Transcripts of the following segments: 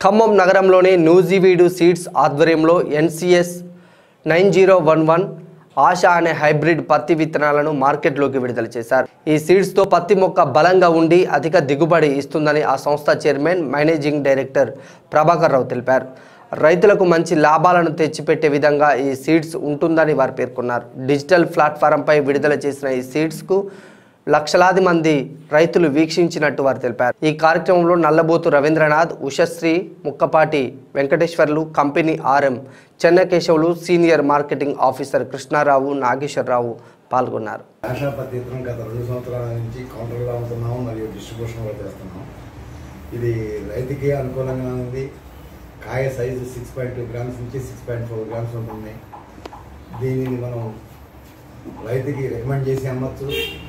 ఖమ్మం నగరంలోని నూజివీడు సీడ్స్ ఆధ్వర్యంలో NCS nine zero one one Asha అనే హైబ్రిడ్ పత్తి విత్తనాలను మార్కెట్లోకి విడుదల చేశారు ఈ సీడ్స్తో పత్తి మొక్క బలంగా ఉండి అధిక దిగుబడి ఇస్తుందని ఆ సంస్థ chairman managing director Prabhakar Rao తెలిపారు రైతులకు మంచి లాభాలను తెచ్చిపెట్టే విధంగా ఈ సీడ్స్ ఉంటుందని వారు పేర్కొన్నారు డిజిటల్ ప్లాట్ఫారంపై విడుదల చేసిన ఈ సీడ్స్కు లక్షలాది మంది రైతులు వీక్షించినట్టు వారు తెలిపారు ఈ కార్యక్రమంలో Nallabothu Ravindranath Ushasri Mukkapati Venkateswarlu company RM Chennakesavulu senior marketing officer Krishnarao Nageswararao పాల్గొన్నారు భాషా పద్ధతిని గత రెండు సంవత్సరాల నుంచి కౌంటర్లో అమ్ముతున్నాము మరియు డిస్ట్రిబ్యూషన్ కూడా చేస్తున్నాం ఇది రైతుకి అనుకూలంగా ఉంది కాయ size six point two grams నుంచి సిక్స్ పాయింట్ ఫోర్ గ్రామ్స్ ఉంటుంది దీనిని మనం రైతుకి రికమెండ్ చేసి అమ్మచ్చు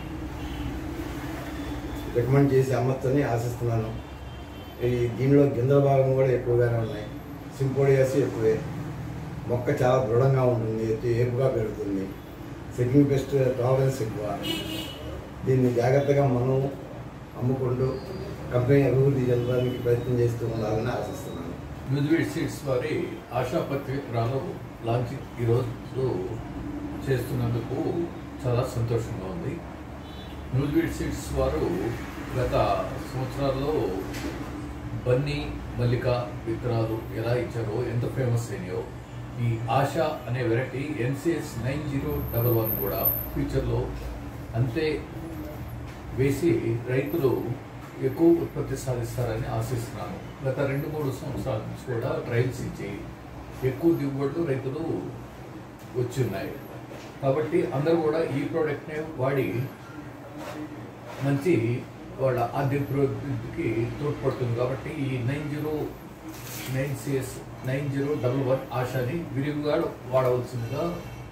రికమెండ్ చేసి అమ్మచ్చని ఆశిస్తున్నాను ఈ దీనిలో గింజల భాగం కూడా ఎక్కువగానే ఉన్నాయి సింపోడియాస్ ఎక్కువే మొక్క చాలా దృఢంగా ఉంటుంది ఎత్తు ఏపుగా పెరుగుతుంది సెకింగ్ పెస్ట్ టాలరెన్స్ ఎక్కువ దీన్ని జాగ్రత్తగా మనం అమ్ముకుంటూ కంపెనీ అభివృద్ధి చెందడానికి ప్రయత్నం చేస్తూ ఉండాలని ఆశిస్తున్నాను న్యూజివీడ్ సీడ్స్ వారి ఆశాపత్రి విత్తనాలు లాంచ్ ఈరోజు చేస్తున్నందుకు చాలా సంతోషంగా ఉంది న్యూజివీడ్ సీడ్స్ వారు గత సంవత్సరాల్లో బన్నీ మల్లిక విత్తనాలు ఎలా ఇచ్చారో ఎంత ఫేమస్ అయినాయో ఈ ఆశ అనే variety NCS nine zero double one కూడా ఫ్యూచర్లో అంతే వేసి రైతులు ఎక్కువ ఉత్పత్తి సాధిస్తారని ఆశిస్తున్నాను గత రెండు మూడు సంవత్సరాల నుంచి కూడా ట్రయల్స్ ఇచ్చి ఎక్కువ దిగుబడులు రైతులు వచ్చి ఉన్నాయి కాబట్టి అందరూ కూడా ఈ ప్రోడక్ట్నే వాడి మంచి వాళ్ళ ఆర్థిక తోడ్పడుతుంది కాబట్టి ఈ నైన్ జీరో నైన్ సిఎస్ నైన్ జీరో డబల్ వన్ ఆశాని విరివిగా వాడవలసిందిగా